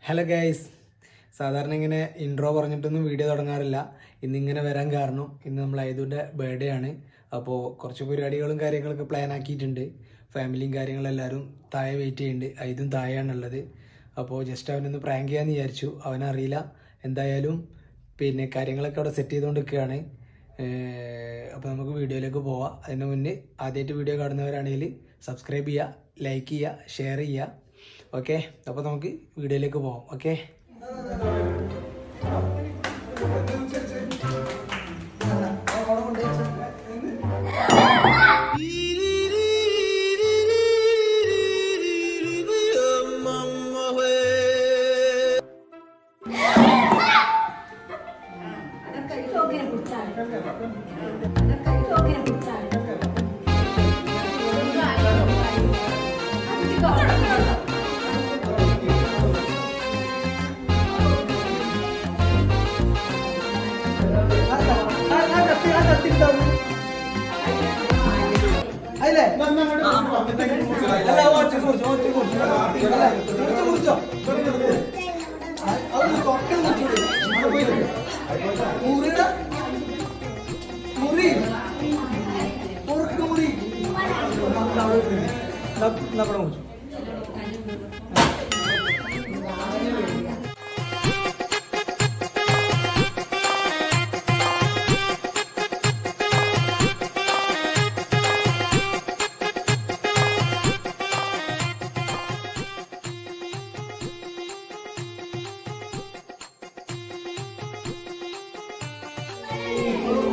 hello guys സാധാരണ ഇങ്ങനെ intro പറഞ്ഞിട്ടൊന്നും വീഡിയോ തുടങ്ങാറില്ല ഇന്നിങ്ങനെ വരാൻ കാരണം ഇന്ന് നമ്മൾ ഐതുവിൻ്റെ ബർത്ത്ഡേ ആണ് അപ്പോൾ കുറച്ച് പരിപാടികളും കാര്യങ്ങളൊക്കെ പ്ലാൻ ആക്കിയിട്ടുണ്ട് ഫാമിലിയും കാര്യങ്ങളെല്ലാവരും താഴെ വെയിറ്റ് ചെയ്യുന്നുണ്ട് ഐതും താഴെയാണുള്ളത് അപ്പോൾ ജസ്റ്റ് അവനൊന്ന് പ്രാങ്ക് ചെയ്യാമെന്ന് വിചാരിച്ചു അവനറിയില്ല എന്തായാലും പിന്നെ കാര്യങ്ങളൊക്കെ അവിടെ സെറ്റ് ചെയ്തുകൊണ്ടിരിക്കുകയാണ് അപ്പോൾ നമുക്ക് വീഡിയോയിലേക്ക് പോവാം അതിന് മുന്നേ ആദ്യമായിട്ട് വീഡിയോ കാണുന്നവരാണെങ്കിൽ സബ്സ്ക്രൈബ് ചെയ്യുക ലൈക്ക് ചെയ്യുക ഷെയർ ചെയ്യുക ഓക്കെ അപ്പോൾ നമുക്ക് വീഡിയോയിലേക്ക് പോവാം ഓക്കെ അതൊക്കെ ഈ ചോക്കിനെ കുറിച്ചാണ് അതൊക്കെ ഈ ചോക്കിനെ കുറിച്ചാണ് Thank